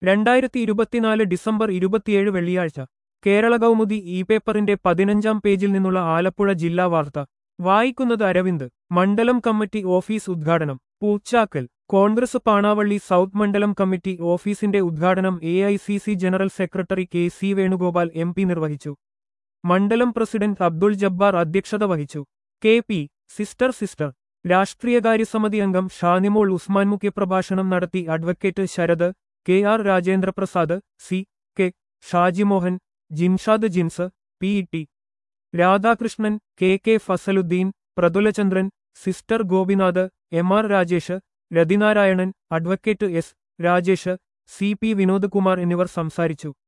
രണ്ടായിരത്തി ഇരുപത്തിനാല് ഡിസംബർ ഇരുപത്തിയേഴ് വെള്ളിയാഴ്ച കേരള കൗമുദി ഇ പേപ്പറിന്റെ പതിനഞ്ചാം പേജിൽ നിന്നുള്ള ആലപ്പുഴ ജില്ലാ വാർത്ത വായിക്കുന്നത് അരവിന്ദ് മണ്ഡലം കമ്മിറ്റി ഓഫീസ് ഉദ്ഘാടനം പൂച്ചാക്കൽ കോൺഗ്രസ് പാണാവള്ളി സൗത്ത് മണ്ഡലം കമ്മിറ്റി ഓഫീസിന്റെ ഉദ്ഘാടനം A I C C general secretary K C Venugopal M P നിർവഹിച്ചു മണ്ഡലം പ്രസിഡന്റ് അബ്ദുൾ ജബ്ബാർ അധ്യക്ഷത വഹിച്ചു കെ പി സിസ്റ്റർ സിസ്റ്റർ രാഷ്ട്രീയകാര്യസമിതി അംഗം ഷാനിമോൾ ഉസ്മാൻ മുഖ്യപ്രഭാഷണം നടത്തി advocate Sharath K R Rajendraprasad C K Shajimohan Jinshad Jins P T Radhakrishnan K K Fazaluddin Prathulachandran സിസ്റ്റർ Gopinath M R Rajesh Rathinarayanan advocate S Rajesh C P Vinodkumar എന്നിവർ സംസാരിച്ചു